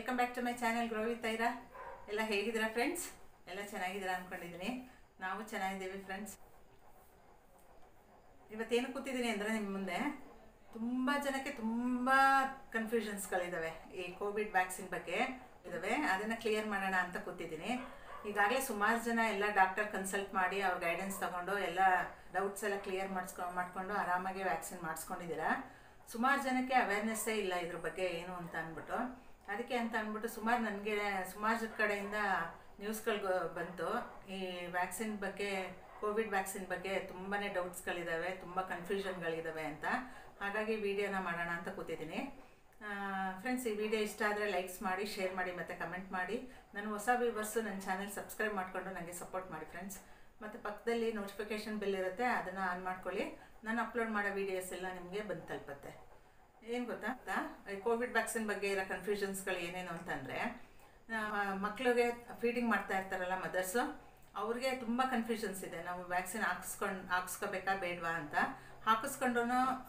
welcome back to my channel grow with Aira ಎಲ್ಲ ಹೇಗಿದ್ದೀರಾ friends ಎಲ್ಲ ಚೆನ್ನಾಗಿದ್ದೀರಾ ಅಂದ್ಕೊಂಡಿದ್ದೀನಿ ನಾವು ಚೆನ್ನಾಗಿದ್ದೀವಿ ಫ್ರೆಂಡ್ಸ್ ಇವತ್ತೇನು ಕೂತಿದ್ದೀನಿ ಅಂದರೆ ನಿಮ್ಮ ಮುಂದೆ ತುಂಬ ಜನಕ್ಕೆ ತುಂಬ ಕನ್ಫ್ಯೂಷನ್ಸ್ಗಳಿದ್ದಾವೆ ಈ ಕೋವಿಡ್ ವ್ಯಾಕ್ಸಿನ್ ಬಗ್ಗೆ ಇದ್ದಾವೆ ಅದನ್ನು ಕ್ಲಿಯರ್ ಮಾಡೋಣ ಅಂತ ಕೂತಿದ್ದೀನಿ ಈಗಾಗಲೇ ಸುಮಾರು ಜನ ಎಲ್ಲ ಡಾಕ್ಟರ್ ಕನ್ಸಲ್ಟ್ ಮಾಡಿ ಅವ್ರ ಗೈಡೆನ್ಸ್ ತಗೊಂಡು ಎಲ್ಲ ಡೌಟ್ಸ್ ಎಲ್ಲ ಕ್ಲಿಯರ್ ಮಾಡಿಸ್ಕೊ ಮಾಡ್ಕೊಂಡು ಆರಾಮಾಗಿ ವ್ಯಾಕ್ಸಿನ್ ಮಾಡಿಸ್ಕೊಂಡಿದ್ದೀರಾ ಸುಮಾರು ಜನಕ್ಕೆ ಅವೇರ್ನೆಸ್ಸೇ ಇಲ್ಲ ಇದ್ರ ಬಗ್ಗೆ ಏನು ಅಂತ ಅಂದ್ಬಿಟ್ಟು ಅದಕ್ಕೆ ಅಂತ ಅಂದ್ಬಿಟ್ಟು ಸುಮಾರು ನನಗೆ ಸುಮಾರು ಕಡೆಯಿಂದ ನ್ಯೂಸ್ಗಳು ಬಂತು ಈ ವ್ಯಾಕ್ಸಿನ್ ಬಗ್ಗೆ ಕೋವಿಡ್ ವ್ಯಾಕ್ಸಿನ್ ಬಗ್ಗೆ ತುಂಬಾ ಡೌಟ್ಸ್ಗಳಿದ್ದಾವೆ ತುಂಬ ಕನ್ಫ್ಯೂಷನ್ಗಳಿದ್ದಾವೆ ಅಂತ ಹಾಗಾಗಿ ವಿಡಿಯೋನ ಮಾಡೋಣ ಅಂತ ಕೂತಿದ್ದೀನಿ ಫ್ರೆಂಡ್ಸ್ ಈ ವಿಡಿಯೋ ಇಷ್ಟ ಆದರೆ ಲೈಕ್ಸ್ ಮಾಡಿ ಶೇರ್ ಮಾಡಿ ಮತ್ತು ಕಮೆಂಟ್ ಮಾಡಿ ನನ್ನ ಹೊಸ ವ್ಯೂವರ್ಸು ನನ್ನ ಚಾನೆಲ್ ಸಬ್ಸ್ಕ್ರೈಬ್ ಮಾಡಿಕೊಂಡು ನನಗೆ ಸಪೋರ್ಟ್ ಮಾಡಿ ಫ್ರೆಂಡ್ಸ್ ಮತ್ತು ಪಕ್ಕದಲ್ಲಿ ನೋಟಿಫಿಕೇಷನ್ ಬಿಲ್ ಇರುತ್ತೆ ಅದನ್ನು ಆನ್ ಮಾಡ್ಕೊಳ್ಳಿ ನಾನು ಅಪ್ಲೋಡ್ ಮಾಡೋ ವೀಡಿಯೋಸ್ ಎಲ್ಲ ನಿಮಗೆ ಬಂದು ತಲುಪುತ್ತೆ ಏನು ಗೊತ್ತಾ ಈ ಕೋವಿಡ್ ವ್ಯಾಕ್ಸಿನ್ ಬಗ್ಗೆ ಇರೋ ಕನ್ಫ್ಯೂಷನ್ಸ್ಗಳು ಏನೇನು ಅಂತಂದರೆ ಮಕ್ಕಳಿಗೆ ಫೀಡಿಂಗ್ ಮಾಡ್ತಾ ಇರ್ತಾರಲ್ಲ ಮದರ್ಸು ಅವ್ರಿಗೆ ತುಂಬ ಕನ್ಫ್ಯೂಷನ್ಸ್ ಇದೆ ನಾವು ವ್ಯಾಕ್ಸಿನ್ ಹಾಕ್ಸ್ಕೊಂಡು ಹಾಕ್ಸ್ಕೋಬೇಕಾ ಬೇಡವಾ ಅಂತ ಹಾಕಿಸ್ಕೊಂಡ್ರೂ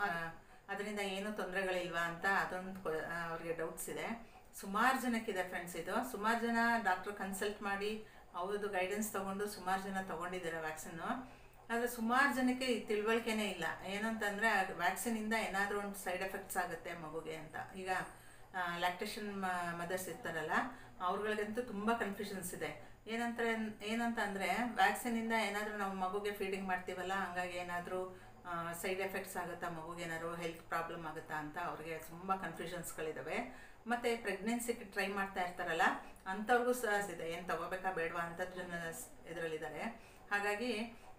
ಅದರಿಂದ ಏನೂ ತೊಂದರೆಗಳಿಲ್ವಾ ಅಂತ ಅದೊಂದು ಕೊ- ಆ, ಅವ್ರಿಗೆ ಡೌಟ್ಸ್ ಇದೆ ಸುಮಾರು ಜನಕ್ಕಿದೆ ಫ್ರೆಂಡ್ಸ್ ಇದು ಸುಮಾರು ಜನ ಡಾಕ್ಟ್ರ್ ಕನ್ಸಲ್ಟ್ ಮಾಡಿ ಅವ್ರದ್ದು ಗೈಡೆನ್ಸ್ ತೊಗೊಂಡು ಸುಮಾರು ಜನ ತೊಗೊಂಡಿದ್ದಾರೆ ವ್ಯಾಕ್ಸಿನ್ನು ಆದರೆ ಸುಮಾರು ಜನಕ್ಕೆ ಈ ತಿಳುವಳಿಕೆನೇ ಇಲ್ಲ ಏನಂತಂದರೆ ವ್ಯಾಕ್ಸಿನಿಂದ ಏನಾದರೂ ಒಂದು ಸೈಡ್ ಎಫೆಕ್ಟ್ಸ್ ಆಗುತ್ತೆ ಮಗುಗೆ ಅಂತ ಈಗ ಲ್ಯಾಕ್ಟೇಷನ್ ಮದರ್ಸ್ ಇರ್ತಾರಲ್ಲ ಅವ್ರುಗಳಿಗಂತೂ ತುಂಬ ಕನ್ಫ್ಯೂಷನ್ಸ್ ಇದೆ ಏನಂತ ಏನಂತ ಅಂದರೆ ವ್ಯಾಕ್ಸಿನಿಂದ ಏನಾದರೂ ನಾವು ಮಗುಗೆ ಫೀಡಿಂಗ್ ಮಾಡ್ತೀವಲ್ಲ ಹಂಗಾಗಿ ಏನಾದರೂ ಸೈಡ್ ಎಫೆಕ್ಟ್ಸ್ ಆಗುತ್ತಾ ಮಗುಗೆ ಏನಾದ್ರು ಹೆಲ್ತ್ ಪ್ರಾಬ್ಲಮ್ ಆಗುತ್ತಾ ಅಂತ ಅವ್ರಿಗೆ ತುಂಬ ಕನ್ಫ್ಯೂಷನ್ಸ್ಗಳಿದ್ದಾವೆ ಮತ್ತು ಪ್ರೆಗ್ನೆನ್ಸಿಗೆ ಟ್ರೈ ಮಾಡ್ತಾ ಇರ್ತಾರಲ್ಲ ಅಂಥವ್ರಿಗೂ ಸಹ ಇದೆ ಏನು ತಗೋಬೇಕಾ ಬೇಡವಾ ಅಂತ ಜನ ಇದರಲ್ಲಿದ್ದಾರೆ ಹಾಗಾಗಿ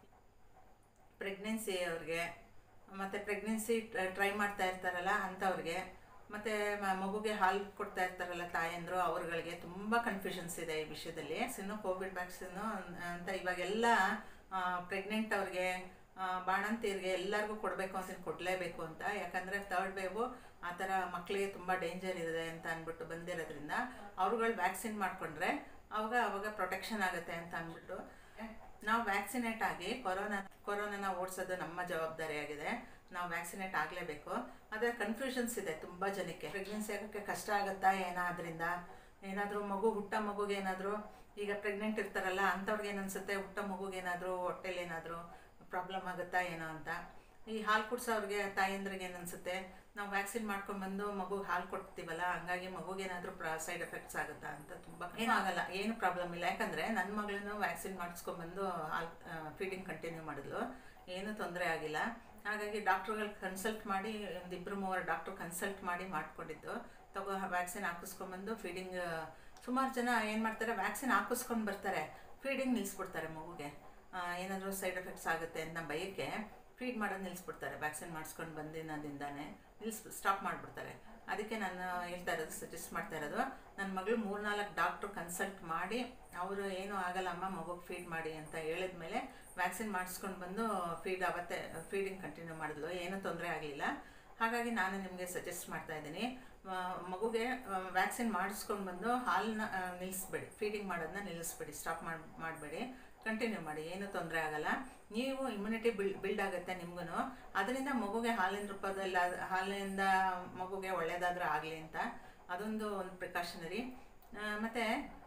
ಪ್ರೆಗ್ನೆನ್ಸಿ ಅವ್ರಿಗೆ ಮತ್ತು ಪ್ರೆಗ್ನೆನ್ಸಿ ಟ್ರೈ ಮಾಡ್ತಾ ಇರ್ತಾರಲ್ಲ ಅಂಥವ್ರಿಗೆ ಮತ್ತು ಮಗುಗೆ ಹಾಲು ಕೊಡ್ತಾ ಇರ್ತಾರಲ್ಲ ತಾಯಂದರು ಅವ್ರುಗಳಿಗೆ ತುಂಬ ಕನ್ಫ್ಯೂಷನ್ಸ್ ಇದೆ ಈ ವಿಷಯದಲ್ಲಿ ಇನ್ನು ಕೋವಿಡ್ ವ್ಯಾಕ್ಸಿನ್ನು ಅಂತ ಇವಾಗೆಲ್ಲ ಪ್ರೆಗ್ನೆಂಟ್ ಅವ್ರಿಗೆ ಆ, ಬಾಣಂತಿಯರಿಗೆ ಎಲ್ಲರಿಗೂ ಕೊಡಬೇಕು ಅಂತ ಕೊಡಲೇಬೇಕು ಅಂತ ಯಾಕಂದರೆ ತರ್ಡ್ ವೇವು ಆ ಥರ ಮಕ್ಕಳಿಗೆ ತುಂಬ ಡೇಂಜರ್ ಇದೆ ಅಂತ ಅಂದ್ಬಿಟ್ಟು ಬಂದಿರೋದ್ರಿಂದ ಅವ್ರುಗಳು ವ್ಯಾಕ್ಸಿನ್ ಮಾಡಿಕೊಂಡ್ರೆ ಅವಾಗ ಅವಾಗ ಪ್ರೊಟೆಕ್ಷನ್ ಆಗುತ್ತೆ ಅಂತ ಅಂದ್ಬಿಟ್ಟು ನಾವು ವ್ಯಾಕ್ಸಿನೇಟ್ ಆಗಿ ಕೊರೋನಾ ಕೊರೋನಾನ ಓಡಿಸೋದು ನಮ್ಮ ಜವಾಬ್ದಾರಿಯಾಗಿದೆ ನಾವು ವ್ಯಾಕ್ಸಿನೇಟ್ ಆಗಲೇಬೇಕು ಆದರೆ ಕನ್ಫ್ಯೂಷನ್ಸ್ ಇದೆ ತುಂಬ ಜನಕ್ಕೆ ಪ್ರೆಗ್ನೆನ್ಸಿ ಆಗೋಕ್ಕೆ ಕಷ್ಟ ಆಗುತ್ತಾ ಏನಾದ್ರಿಂದ ಏನಾದರೂ ಮಗು ಹುಟ್ಟ ಮಗುಗೆ ಏನಾದರೂ ಈಗ ಪ್ರೆಗ್ನೆಂಟ್ ಇರ್ತಾರಲ್ಲ ಅಂಥವ್ರಿಗೆ ಏನು ಅನ್ಸುತ್ತೆ ಹುಟ್ಟ ಮಗುಗೆ ಏನಾದರೂ ಹೊಟ್ಟೆಲಿ ಏನಾದರೂ ಪ್ರಾಬ್ಲಮ್ ಆಗುತ್ತಾ ಏನೋ ಅಂತ ಈ ಹಾಲು ಕುಡ್ಸೋರಿಗೆ ತಾಯಂದ್ರಿಗೆ ಏನು ಅನ್ಸುತ್ತೆ ನಾವು ವ್ಯಾಕ್ಸಿನ್ ಮಾಡ್ಕೊಂಡ್ಬಂದು ಮಗು ಹಾಲು ಕೊಡ್ತೀವಲ್ಲ ಹಂಗಾಗಿ ಮಗುಗೇನಾದರೂ ಪ್ರ ಸೈಡ್ ಎಫೆಕ್ಟ್ಸ್ ಆಗುತ್ತಾ ಅಂತ ತುಂಬ ಏನೂ ಆಗಲ್ಲ ಏನು ಪ್ರಾಬ್ಲಮ್ ಇಲ್ಲ ಯಾಕಂದರೆ ನನ್ನ ಮಗಳನ್ನು ವ್ಯಾಕ್ಸಿನ್ ಮಾಡಿಸ್ಕೊಂಡ್ಬಂದು ಹಾಲು ಫೀಡಿಂಗ್ ಕಂಟಿನ್ಯೂ ಮಾಡಿದ್ಲು ಏನೂ ತೊಂದರೆ ಆಗಿಲ್ಲ ಹಾಗಾಗಿ ಡಾಕ್ಟ್ರುಗಳು ಕನ್ಸಲ್ಟ್ ಮಾಡಿ ಒಂದು ಇಬ್ಬರು ಮೂವರು ಡಾಕ್ಟ್ರು ಕನ್ಸಲ್ಟ್ ಮಾಡಿ ಮಾಡ್ಕೊಂಡಿದ್ದು ತಗೋ ವ್ಯಾಕ್ಸಿನ್ ಹಾಕಿಸ್ಕೊಂಬಂದು ಫೀಡಿಂಗ್ ಸುಮಾರು ಜನ ಏನು ಮಾಡ್ತಾರೆ ವ್ಯಾಕ್ಸಿನ್ ಹಾಕಿಸ್ಕೊಂಡು ಬರ್ತಾರೆ ಫೀಡಿಂಗ್ ನಿಲ್ಲಿಸ್ಬಿಡ್ತಾರೆ ಮಗುಗೆ ಏನಾದರೂ ಸೈಡ್ ಎಫೆಕ್ಟ್ಸ್ ಆಗುತ್ತೆ ಅನ್ನೋ ಭಯಕ್ಕೆ ಫೀಡ್ ಮಾಡೋದು ನಿಲ್ಲಿಸ್ಬಿಡ್ತಾರೆ ವ್ಯಾಕ್ಸಿನ್ ಮಾಡಿಸ್ಕೊಂಡು ಬಂದಿನದಿಂದಾನೆ ನಿಲ್ಲಿಸ್ ಸ್ಟಾಪ್ ಮಾಡಿಬಿಡ್ತಾರೆ ಅದಕ್ಕೆ ನಾನು ಹೇಳ್ತಾ ಇರೋದು ಸಜೆಸ್ಟ್ ಮಾಡ್ತಾ ಇರೋದು ನನ್ನ ಮಗಳು ಮೂರ್ನಾಲ್ಕು ಡಾಕ್ಟ್ರು ಕನ್ಸಲ್ಟ್ ಮಾಡಿ ಅವರು ಏನೂ ಆಗಲ್ಲ ಅಮ್ಮ ಮಗುಗೆ ಫೀಡ್ ಮಾಡಿ ಅಂತ ಹೇಳಿದ್ಮೇಲೆ ವ್ಯಾಕ್ಸಿನ್ ಮಾಡಿಸ್ಕೊಂಡು ಬಂದು ಫೀಡ್ ಅವತ್ತೇ ಫೀಡಿಂಗ್ ಕಂಟಿನ್ಯೂ ಮಾಡಿದ್ಲು ಏನೂ ತೊಂದರೆ ಆಗಲಿಲ್ಲ ಹಾಗಾಗಿ ನಾನು ನಿಮಗೆ ಸಜೆಸ್ಟ್ ಮಾಡ್ತಾ ಇದ್ದೀನಿ ಮಗುಗೆ ವ್ಯಾಕ್ಸಿನ್ ಮಾಡಿಸ್ಕೊಂಡು ಬಂದು ಹಾಲನ್ನ ನಿಲ್ಲಿಸ್ಬೇಡಿ ಫೀಡಿಂಗ್ ಮಾಡೋದನ್ನ ನಿಲ್ಲಿಸ್ಬೇಡಿ ಸ್ಟಾಪ್ ಮಾಡಿ ಮಾಡಬೇಡಿ ಕಂಟಿನ್ಯೂ ಮಾಡಿ ಏನೂ ತೊಂದರೆ ಆಗಲ್ಲ ನೀವು ಇಮ್ಯುನಿಟಿ ಬಿಲ್ಡ್ ಬಿಲ್ಡ್ ಆಗುತ್ತೆ ನಿಮಗೂ ಅದರಿಂದ ಮಗುಗೆ ಹಾಲಿನ ರೂಪದಲ್ಲಿ ಹಾಲಿನಿಂದ ಮಗುಗೆ ಒಳ್ಳೆಯದಾದ್ರೂ ಆಗಲಿ ಅಂತ ಅದೊಂದು ಒಂದು ಪ್ರಿಕಾಷನರಿ ಮತ್ತು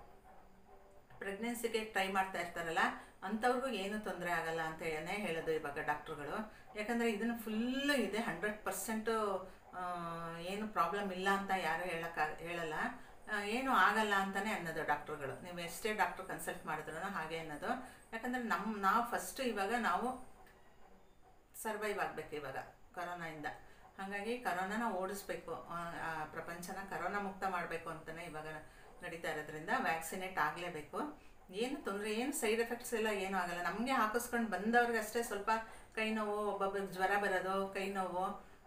ಪ್ರೆಗ್ನೆನ್ಸಿಗೆ ಟ್ರೈ ಮಾಡ್ತಾ ಇರ್ತಾರಲ್ಲ ಅಂಥವ್ರಿಗೂ ಏನೂ ತೊಂದರೆ ಆಗಲ್ಲ ಅಂತ ಏನೇ ಹೇಳೋದು ಇವಾಗ ಡಾಕ್ಟ್ರುಗಳು ಯಾಕಂದರೆ ಇದನ್ನು ಫುಲ್ಲು ಇದೆ ಹಂಡ್ರೆಡ್ ಪರ್ಸೆಂಟು ಏನು ಪ್ರಾಬ್ಲಮ್ ಇಲ್ಲ ಅಂತ ಯಾರು ಹೇಳಕ್ಕ ಹೇಳಲ್ಲ ಆ, ಏನೂ ಆಗಲ್ಲ ಅಂತಲೇ ಅನ್ನೋದು ಡಾಕ್ಟ್ರುಗಳು ನೀವು ಎಷ್ಟೇ ಡಾಕ್ಟ್ರು ಕನ್ಸಲ್ಟ್ ಮಾಡಿದ್ರು ಹಾಗೆ ಅನ್ನೋದು ಯಾಕಂದರೆ ನಮ್ಮ ನಾವು ಫಸ್ಟು ಇವಾಗ ನಾವು ಸರ್ವೈವ್ ಆಗಬೇಕು ಇವಾಗ ಕರೋನಾಯಿಂದ ಹಾಗಾಗಿ ಕರೋನಾನ ಓಡಿಸ್ಬೇಕು ಆ, ಆ ಪ್ರಪಂಚನ ಕರೋನಾ ಮುಕ್ತ ಮಾಡಬೇಕು ಅಂತಲೇ ಇವಾಗ ನಡೀತಾ ಇರೋದ್ರಿಂದ ವ್ಯಾಕ್ಸಿನೇಟ್ ಆಗಲೇಬೇಕು ಏನು ತೊಂದರೆ ಏನು ಸೈಡ್ ಎಫೆಕ್ಟ್ಸ್ ಎಲ್ಲ ಏನೂ ಆಗಲ್ಲ ನಮಗೆ ಹಾಕಿಸ್ಕೊಂಡು ಬಂದವ್ರಿಗೆ ಅಷ್ಟೇ ಸ್ವಲ್ಪ ಕೈ ನೋವು ಒಬ್ಬೊಬ್ಬರಿಗೆ ಜ್ವರ ಬರೋದು ಕೈ ನೋವು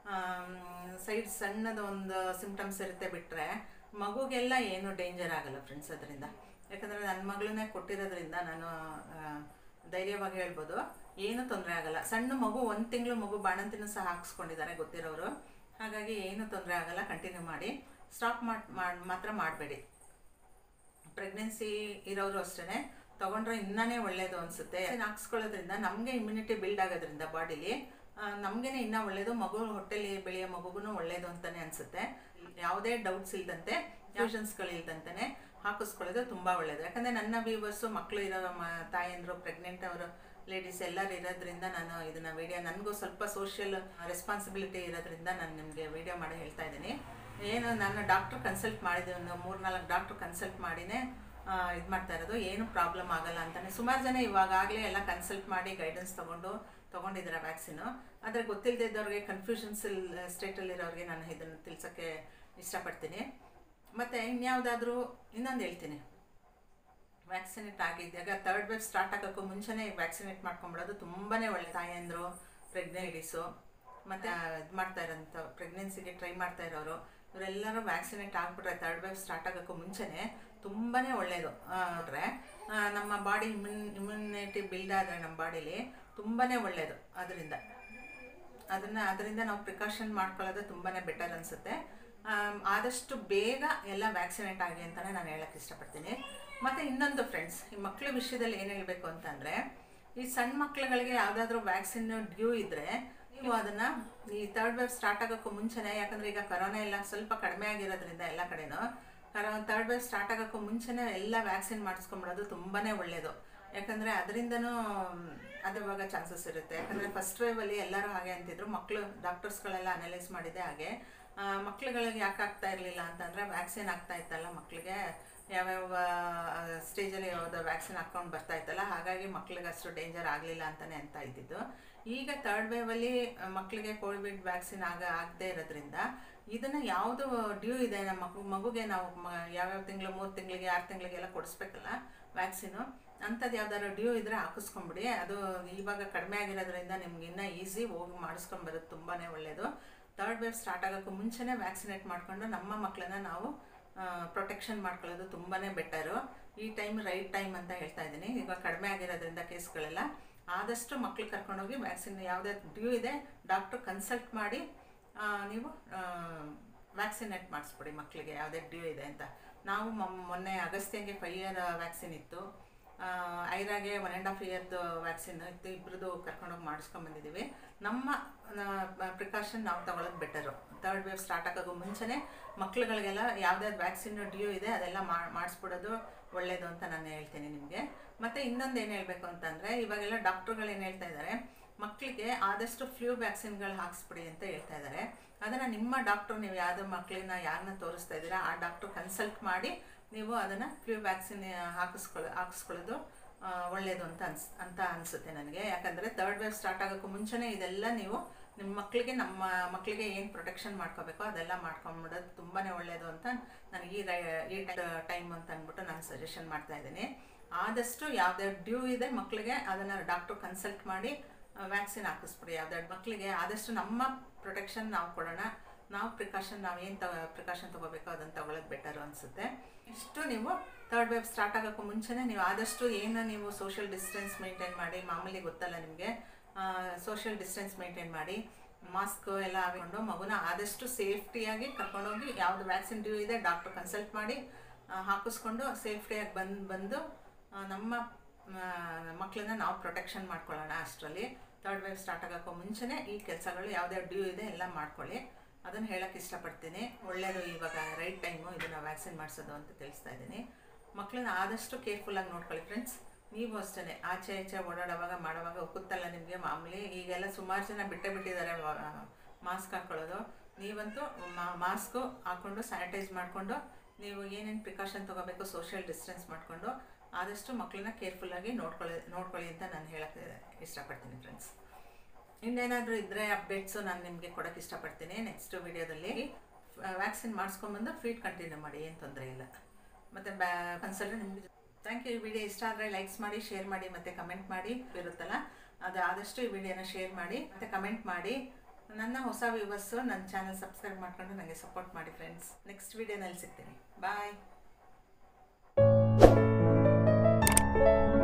ಸೈಡ್ ಸಣ್ಣದ ಒಂದು ಸಿಮ್ಟಮ್ಸ್ ಇರುತ್ತೆ ಬಿಟ್ಟರೆ ಮಗುಗೆಲ್ಲ ಏನು ಡೇಂಜರ್ ಆಗಲ್ಲ ಫ್ರೆಂಡ್ಸ್ ಅದರಿಂದ ಯಾಕಂದರೆ ನನ್ನ ಮಗಳನ್ನೇ ಕೊಟ್ಟಿರೋದ್ರಿಂದ ನಾನು ಆ, ಧೈರ್ಯವಾಗಿ ಹೇಳ್ಬೋದು ಏನೂ ತೊಂದರೆ ಆಗಲ್ಲ ಸಣ್ಣ ಮಗು ಒಂದು ತಿಂಗಳು ಮಗು ಬಾಣಂತಿನೂ ಸಹ ಹಾಕ್ಸ್ಕೊಂಡಿದ್ದಾರೆ ಗೊತ್ತಿರೋರು ಹಾಗಾಗಿ ಏನೂ ತೊಂದರೆ ಆಗಲ್ಲ ಕಂಟಿನ್ಯೂ ಮಾಡಿ ಸ್ಟಾಪ್ ಮಾಡಿ ಮಾತ್ರ ಮಾಡಬೇಡಿ ಪ್ರೆಗ್ನೆನ್ಸಿ ಇರೋರು ಅಷ್ಟೇ ತೊಗೊಂಡ್ರೆ ಇನ್ನನೇ ಒಳ್ಳೆಯದು ಅನಿಸುತ್ತೆ ಹಾಕ್ಸ್ಕೊಳ್ಳೋದ್ರಿಂದ ನಮಗೆ ಇಮ್ಯುನಿಟಿ ಬಿಲ್ಡ್ ಆಗೋದ್ರಿಂದ ಬಾಡಿಲಿ ನಮಗೇನೆ ಇನ್ನೂ ಒಳ್ಳೆಯದು ಮಗು ಹೊಟ್ಟೆಲಿ ಬೆಳೆಯೋ ಮಗುಗೂ ಒಳ್ಳೆಯದು ಅಂತಲೇ ಅನಿಸುತ್ತೆ ಯಾವುದೇ ಡೌಟ್ಸ್ ಇಲ್ಲದಂತೆ ಇಲ್ದಂತಾನೆ ಹಾಕಿಸ್ಕೊಳ್ಳೋದು ತುಂಬ ಒಳ್ಳೆಯದು ಯಾಕಂದರೆ ನನ್ನ ವ್ಯೂವರ್ಸು ಮಕ್ಕಳು ಇರೋ ಮ ತಾಯಂದರು ಪ್ರೆಗ್ನೆಂಟ್ ಅವರು ಲೇಡೀಸ್ ಎಲ್ಲರೂ ಇರೋದ್ರಿಂದ ನಾನು ಇದನ್ನು ವಿಡಿಯೋ ನನಗೂ ಸ್ವಲ್ಪ ಸೋಷಿಯಲ್ ರೆಸ್ಪಾನ್ಸಿಬಿಲಿಟಿ ಇರೋದ್ರಿಂದ ನಾನು ನಿಮಗೆ ವಿಡಿಯೋ ಮಾಡಿ ಹೇಳ್ತಾ ಇದ್ದೀನಿ ಏನು ನಾನು ಡಾಕ್ಟ್ರ್ ಕನ್ಸಲ್ಟ್ ಮಾಡಿದ್ದೆ ಒಂದು ಮೂರು ನಾಲ್ಕು ಡಾಕ್ಟ್ರ್ ಕನ್ಸಲ್ಟ್ ಮಾಡಿನೇ ಇದು ಮಾಡ್ತಾ ಇರೋದು ಏನು ಪ್ರಾಬ್ಲಮ್ ಆಗಲ್ಲ ಅಂತಾನೆ ಸುಮಾರು ಜನ ಇವಾಗಲೇ ಎಲ್ಲ ಕನ್ಸಲ್ಟ್ ಮಾಡಿ ಗೈಡೆನ್ಸ್ ತೊಗೊಂಡು ತೊಗೊಂಡಿದ್ದಾರೆ ವ್ಯಾಕ್ಸಿನು ಆದರೆ ಗೊತ್ತಿಲ್ಲದೆ ಇದ್ದವ್ರಿಗೆ ಕನ್ಫ್ಯೂಷನ್ಸ್ ಸ್ಟೇಟಲ್ಲಿರೋರಿಗೆ ನಾನು ಇದನ್ನು ತಿಳ್ಸೋಕ್ಕೆ ಇಷ್ಟಪಡ್ತೀನಿ ಮತ್ತು ಇನ್ಯಾವುದಾದ್ರೂ ಇನ್ನೊಂದು ಹೇಳ್ತೀನಿ ವ್ಯಾಕ್ಸಿನೇಟ್ ಆಗಿದ್ದಾಗ ತರ್ಡ್ ವೇವ್ ಸ್ಟಾರ್ಟ್ ಆಗೋಕ್ಕೂ ಮುಂಚೆನೇ ವ್ಯಾಕ್ಸಿನೇಟ್ ಮಾಡ್ಕೊಂಬಿಡೋದು ತುಂಬಾ ಒಳ್ಳೆ ತಾಯಂದರು ಪ್ರೆಗ್ನೆಂಟೀಸು ಮತ್ತು ಇದು ಮಾಡ್ತಾ ಇರೋಂಥ ಪ್ರೆಗ್ನೆನ್ಸಿಗೆ ಟ್ರೈ ಮಾಡ್ತಾ ಇರೋರು ಇವರೆಲ್ಲರೂ ವ್ಯಾಕ್ಸಿನೇಟ್ ಆಗಿಬಿಟ್ರೆ ತರ್ಡ್ ವೇವ್ ಸ್ಟಾರ್ಟ್ ಆಗೋಕ್ಕೂ ಮುಂಚೆನೇ ತುಂಬಾ ಒಳ್ಳೆಯದು ನೋಡ್ರೆ ನಮ್ಮ ಬಾಡಿ ಇಮ್ಯುನ್ ಇಮ್ಯುನಿಟಿ ಬಿಲ್ಡ್ ಆದರೆ ನಮ್ಮ ಬಾಡೀಲಿ ತುಂಬಾ ಒಳ್ಳೆಯದು ಅದರಿಂದ ಅದನ್ನು ಅದರಿಂದ ನಾವು ಪ್ರಿಕಾಷನ್ ಮಾಡ್ಕೊಳ್ಳೋದು ತುಂಬಾ ಬೆಟರ್ ಅನಿಸುತ್ತೆ ಆದಷ್ಟು ಬೇಗ ಎಲ್ಲ ವ್ಯಾಕ್ಸಿನೇಟ್ ಆಗಿ ಅಂತಲೇ ನಾನು ಹೇಳೋಕ್ಕೆ ಇಷ್ಟಪಡ್ತೀನಿ ಮತ್ತು ಇನ್ನೊಂದು ಫ್ರೆಂಡ್ಸ್ ಈ ಮಕ್ಕಳ ವಿಷಯದಲ್ಲಿ ಏನು ಹೇಳಬೇಕು ಅಂತಂದರೆ ಈ ಸಣ್ಣ ಮಕ್ಳುಗಳಿಗೆ ಯಾವುದಾದ್ರೂ ವ್ಯಾಕ್ಸಿನ್ ಡ್ಯೂ ಇದ್ದರೆ ನೀವು ಅದನ್ನು ಈ ತರ್ಡ್ ವೇವ್ ಸ್ಟಾರ್ಟ್ ಆಗೋಕ್ಕೂ ಮುಂಚೆನೇ ಯಾಕಂದರೆ ಈಗ ಕರೋನಾ ಎಲ್ಲ ಸ್ವಲ್ಪ ಕಡಿಮೆ ಆಗಿರೋದ್ರಿಂದ ಎಲ್ಲ ಕಡೆನೂ ಕರೋ ತರ್ಡ್ ವೇವ್ ಸ್ಟಾರ್ಟ್ ಆಗೋಕ್ಕೂ ಮುಂಚೆನೇ ಎಲ್ಲ ವ್ಯಾಕ್ಸಿನ್ ಮಾಡಿಸ್ಕೊಂಬಿಡೋದು ತುಂಬಾ ಒಳ್ಳೆಯದು ಯಾಕಂದರೆ ಅದರಿಂದನೂ ಅದು ಇವಾಗ ಚಾನ್ಸಸ್ ಇರುತ್ತೆ ಯಾಕಂದರೆ ಫಸ್ಟ್ ವೇವಲ್ಲಿ ಎಲ್ಲರೂ ಹಾಗೆ ಅಂತಿದ್ರು ಮಕ್ಕಳು ಡಾಕ್ಟರ್ಸ್ಗಳೆಲ್ಲ ಅನಲೈಸ್ ಮಾಡಿದೆ ಹಾಗೆ ಮಕ್ಳುಗಳಿಗೆ ಯಾಕೆ ಆಗ್ತಾ ಇರಲಿಲ್ಲ ಅಂತಂದರೆ ವ್ಯಾಕ್ಸಿನ್ ಆಗ್ತಾ ಇತ್ತಲ್ಲ ಮಕ್ಕಳಿಗೆ ಯಾವ್ಯಾವ ಸ್ಟೇಜಲ್ಲಿ ಯಾವ್ದು ವ್ಯಾಕ್ಸಿನ್ ಹಾಕ್ಕೊಂಡು ಬರ್ತಾ ಇತ್ತಲ್ಲ ಹಾಗಾಗಿ ಮಕ್ಳಿಗೆ ಅಷ್ಟು ಡೇಂಜರ್ ಆಗಲಿಲ್ಲ ಅಂತಲೇ ಅಂತ ಇದ್ದಿದ್ದು ಈಗ ತರ್ಡ್ ವೇವಲ್ಲಿ ಮಕ್ಕಳಿಗೆ ಕೋವಿಡ್ ವ್ಯಾಕ್ಸಿನ್ ಆಗ ಆಗದೆ ಇರೋದ್ರಿಂದ ಇದನ್ನು ಯಾವುದು ಡ್ಯೂ ಇದೆ ನಮ್ಮ ಮಗು ಮಗುಗೆ ನಾವು ಮ ಯಾವ್ಯಾವ ತಿಂಗಳು ಮೂರು ತಿಂಗಳಿಗೆ ಆರು ತಿಂಗಳಿಗೆಲ್ಲ ಕೊಡಿಸ್ಬೇಕಲ್ಲ ವ್ಯಾಕ್ಸಿನು ಅಂಥದ್ದು ಯಾವ್ದಾದ್ರು ಡ್ಯೂ ಇದ್ದರೆ ಹಾಕಿಸ್ಕೊಂಬಿಡಿ ಅದು ಇವಾಗ ಕಡಿಮೆ ಆಗಿರೋದ್ರಿಂದ ನಿಮ್ಗೆ ಇನ್ನೂ ಈಸಿ ಹೋಗಿ ಮಾಡಿಸ್ಕೊಂಬರೋದು ತುಂಬಾ ಒಳ್ಳೆಯದು ತರ್ಡ್ ವೇವ್ ಸ್ಟಾರ್ಟ್ ಆಗೋಕ್ಕೂ ಮುಂಚೆನೇ ವ್ಯಾಕ್ಸಿನೇಟ್ ಮಾಡಿಕೊಂಡು ನಮ್ಮ ಮಕ್ಕಳನ್ನ ನಾವು ಪ್ರೊಟೆಕ್ಷನ್ ಮಾಡ್ಕೊಳ್ಳೋದು ತುಂಬಾ ಬೆಟರು ಈ ಟೈಮ್ ರೈಟ್ ಟೈಮ್ ಅಂತ ಹೇಳ್ತಾ ಇದ್ದೀನಿ ಈಗ ಕಡಿಮೆ ಆಗಿರೋದ್ರಿಂದ ಕೇಸ್ಗಳೆಲ್ಲ ಆದಷ್ಟು ಮಕ್ಳು ಕರ್ಕೊಂಡೋಗಿ ವ್ಯಾಕ್ಸಿನ್ ಯಾವುದೇ ಡ್ಯೂ ಇದೆ ಡಾಕ್ಟ್ರು ಕನ್ಸಲ್ಟ್ ಮಾಡಿ ನೀವು ವ್ಯಾಕ್ಸಿನೇಟ್ ಮಾಡಿಸ್ಬಿಡಿ ಮಕ್ಕಳಿಗೆ ಯಾವುದೇ ಡ್ಯೂ ಇದೆ ಅಂತ ನಾವು ಮೊನ್ನೆ ಅಗಸ್ತ್ಯಂಗೆ ಫೈವ್ ಇಯರ್ ವ್ಯಾಕ್ಸಿನ್ ಇತ್ತು ಐರಾಗೆ ಒನ್ ಆ್ಯಂಡ್ ಹಾಫ್ ಇಯರ್ದು ವ್ಯಾಕ್ಸಿನ್ ಇತ್ತು ಇಬ್ಬರದು ಕರ್ಕೊಂಡೋಗಿ ಮಾಡಿಸ್ಕೊಂಬಂದಿದ್ದೀವಿ ನಮ್ಮ ಪ್ರಿಕಾಷನ್ ನಾವು ತಗೊಳ್ಳೋದು ಬೆಟರು ತರ್ಡ್ ವೇವ್ ಸ್ಟಾರ್ಟ್ ಆಗೋಕ್ಕೂ ಮುಂಚೆನೇ ಮಕ್ಳುಗಳಿಗೆಲ್ಲ ಯಾವುದ್ಯಾವ್ದು ವ್ಯಾಕ್ಸಿನ್ ಡ್ಯೂ ಇದೆ ಅದೆಲ್ಲ ಮಾಡಿಸ್ಬಿಡೋದು ಒಳ್ಳೆಯದು ಅಂತ ನಾನು ಹೇಳ್ತೀನಿ ನಿಮಗೆ ಮತ್ತು ಇನ್ನೊಂದು ಏನು ಹೇಳಬೇಕು ಅಂತಂದರೆ ಇವಾಗೆಲ್ಲ ಡಾಕ್ಟ್ರುಗಳು ಏನು ಹೇಳ್ತಾ ಇದ್ದಾರೆ ಮಕ್ಕಳಿಗೆ ಆದಷ್ಟು ಫ್ಲೂ ವ್ಯಾಕ್ಸಿನ್ಗಳು ಹಾಕ್ಸ್ಬಿಡಿ ಅಂತ ಹೇಳ್ತಾ ಇದ್ದಾರೆ ಅದನ್ನು ನಿಮ್ಮ ಡಾಕ್ಟ್ರು ನೀವು ಯಾವುದೋ ಮಕ್ಕಳನ್ನ ಯಾರನ್ನ ತೋರಿಸ್ತಾ ಇದ್ದೀರಾ ಆ ಡಾಕ್ಟ್ರು ಕನ್ಸಲ್ಟ್ ಮಾಡಿ ನೀವು ಅದನ್ನು ಫ್ಲೂ ವ್ಯಾಕ್ಸಿನ್ ಹಾಕಿಸ್ಕೊಳ್ಳೋ ಹಾಕಿಸ್ಕೊಳ್ಳೋದು ಒಳ್ಳೆಯದು ಅಂತ ಅನ್ಸ್ ಅಂತ ಅನಿಸುತ್ತೆ ನನಗೆ ಯಾಕಂದರೆ ತರ್ಡ್ ವೇವ್ ಸ್ಟಾರ್ಟ್ ಆಗೋಕ್ಕೂ ಮುಂಚೆನೇ ಇದೆಲ್ಲ ನೀವು ನಿಮ್ಮ ಮಕ್ಕಳಿಗೆ ನಮ್ಮ ಮಕ್ಕಳಿಗೆ ಏನು ಪ್ರೊಟೆಕ್ಷನ್ ಮಾಡ್ಕೋಬೇಕೋ ಅದೆಲ್ಲ ಮಾಡ್ಕೊಂಬಿಡೋದು ತುಂಬಾ ಒಳ್ಳೆಯದು ಅಂತ ನನಗೆ ಈ ರೈ ಈ ಟೈಮ್ ಅಂತ ಅಂದ್ಬಿಟ್ಟು ನಾನು ಸಜೆಷನ್ ಮಾಡ್ತಾ ಇದ್ದೀನಿ ಆದಷ್ಟು ಯಾವುದೇ ಡ್ಯೂ ಇದೆ ಮಕ್ಕಳಿಗೆ ಅದನ್ನು ಡಾಕ್ಟ್ರು ಕನ್ಸಲ್ಟ್ ಮಾಡಿ ವ್ಯಾಕ್ಸಿನ್ ಹಾಕಿಸ್ಬಿಡಿ ಯಾವ್ದಾದ್ರು ಮಕ್ಕಳಿಗೆ ಆದಷ್ಟು ನಮ್ಮ ಪ್ರೊಟೆಕ್ಷನ್ ನಾವು ಕೊಡೋಣ ನಾವು ಪ್ರಿಕಾಷನ್ ನಾವು ಏನು ತ ಪ್ರಿಕಾಷನ್ ತೊಗೋಬೇಕೋ ಅದನ್ನು ತೊಗೊಳೋದು ಬೆಟರು ಅನಿಸುತ್ತೆ ಇಷ್ಟು ನೀವು ತರ್ಡ್ ವೇವ್ ಸ್ಟಾರ್ಟ್ ಆಗೋಕ್ಕೂ ಮುಂಚೆನೇ ನೀವು ಆದಷ್ಟು ಏನು ನೀವು ಸೋಷಿಯಲ್ ಡಿಸ್ಟೆನ್ಸ್ ಮೇಂಟೈನ್ ಮಾಡಿ ಮಾಮೂಲಿ ಗೊತ್ತಲ್ಲ ನಿಮಗೆ ಸೋಷಿಯಲ್ ಡಿಸ್ಟೆನ್ಸ್ ಮೇಂಟೈನ್ ಮಾಡಿ ಮಾಸ್ಕ್ ಎಲ್ಲ ಹಾಕೊಂಡು ಮಗುನ ಆದಷ್ಟು ಸೇಫ್ಟಿಯಾಗಿ ಕರ್ಕೊಂಡೋಗಿ ಯಾವುದು ವ್ಯಾಕ್ಸಿನ್ ಡ್ಯೂ ಇದೆ ಡಾಕ್ಟ್ರ್ ಕನ್ಸಲ್ಟ್ ಮಾಡಿ ಹಾಕಿಸ್ಕೊಂಡು ಸೇಫ್ಟಿಯಾಗಿ ಬಂದು ಬಂದು ನಮ್ಮ ಮಕ್ಕಳನ್ನ ನಾವು ಪ್ರೊಟೆಕ್ಷನ್ ಮಾಡ್ಕೊಳ್ಳೋಣ ಅಷ್ಟರಲ್ಲಿ ತರ್ಡ್ ವೇವ್ ಸ್ಟಾರ್ಟ್ ಆಗೋಕ್ಕೂ ಮುಂಚೆನೇ ಈ ಕೆಲಸಗಳು ಯಾವುದೇ ಡ್ಯೂ ಇದೆ ಎಲ್ಲ ಮಾಡ್ಕೊಳ್ಳಿ ಅದನ್ನು ಹೇಳೋಕ್ಕೆ ಇಷ್ಟಪಡ್ತೀನಿ ಒಳ್ಳೆಯದು ಇವಾಗ ರೈಟ್ ಟೈಮು ಇದನ್ನು ವ್ಯಾಕ್ಸಿನ್ ಮಾಡಿಸೋದು ಅಂತ ತಿಳಿಸ್ತಾ ಇದ್ದೀನಿ ಮಕ್ಕಳನ್ನ ಆದಷ್ಟು ಕೇರ್ಫುಲ್ಲಾಗಿ ನೋಡ್ಕೊಳ್ಳಿ ಫ್ರೆಂಡ್ಸ್ ನೀವು ಅಷ್ಟೇ ಆಚೆ ಈಚೆ ಓಡಾಡುವಾಗ ಮಾಡೋವಾಗ ಗೊತ್ತಲ್ಲ ನಿಮಗೆ ಮಾಮೂಲಿ ಈಗೆಲ್ಲ ಸುಮಾರು ಜನ ಬಿಟ್ಟೇ ಬಿಟ್ಟಿದ್ದಾರೆ ಮಾಸ್ಕ್ ಹಾಕ್ಕೊಳ್ಳೋದು ನೀವಂತೂ ಮಾಸ್ಕು ಹಾಕ್ಕೊಂಡು ಸ್ಯಾನಿಟೈಸ್ ಮಾಡಿಕೊಂಡು ನೀವು ಏನೇನು ಪ್ರಿಕಾಷನ್ ತೊಗೋಬೇಕು ಸೋಷಿಯಲ್ ಡಿಸ್ಟೆನ್ಸ್ ಮಾಡಿಕೊಂಡು ಆದಷ್ಟು ಮಕ್ಕಳನ್ನ ಕೇರ್ಫುಲ್ಲಾಗಿ ನೋಡ್ಕೊಳ್ಳಿ ನೋಡ್ಕೊಳ್ಳಿ ಅಂತ ನಾನು ಹೇಳೋಕ್ಕೆ ಇಷ್ಟಪಡ್ತೀನಿ ಫ್ರೆಂಡ್ಸ್ ಇನ್ನೇನಾದರೂ ಇದ್ದರೆ ಅಪ್ಡೇಟ್ಸು ನಾನು ನಿಮಗೆ ಕೊಡೋಕ್ಕೆ ಇಷ್ಟಪಡ್ತೀನಿ ನೆಕ್ಸ್ಟ್ ವಿಡಿಯೋದಲ್ಲಿ ವ್ಯಾಕ್ಸಿನ್ ಮಾಡಿಸ್ಕೊಂಬಂದು ಫೀಡ್ ಕಂಟಿನ್ಯೂ ಮಾಡಿ ಏನು ತೊಂದರೆ ಇಲ್ಲ ಮತ್ತು ಬ್ಯಾ ಕನ್ಸಲ್ಟ್ ನಿಮಗೆ ಥ್ಯಾಂಕ್ ಯು ಈ ವಿಡಿಯೋ ಇಷ್ಟ ಆದರೆ ಲೈಕ್ಸ್ ಮಾಡಿ ಶೇರ್ ಮಾಡಿ ಮತ್ತು ಕಮೆಂಟ್ ಮಾಡಿ ಇರುತ್ತಲ್ಲ ಅದು ಆದಷ್ಟು ಈ ವಿಡಿಯೋನ ಶೇರ್ ಮಾಡಿ ಮತ್ತು ಕಮೆಂಟ್ ಮಾಡಿ ನನ್ನ ಹೊಸ ವ್ಯೂವರ್ಸು ನನ್ನ ಚಾನಲ್ ಸಬ್ಸ್ಕ್ರೈಬ್ ಮಾಡ್ಕೊಂಡು ನನಗೆ ಸಪೋರ್ಟ್ ಮಾಡಿ ಫ್ರೆಂಡ್ಸ್ ನೆಕ್ಸ್ಟ್ ವಿಡಿಯೋನಲ್ಲಿ ಸಿಗ್ತೀನಿ ಬಾಯ್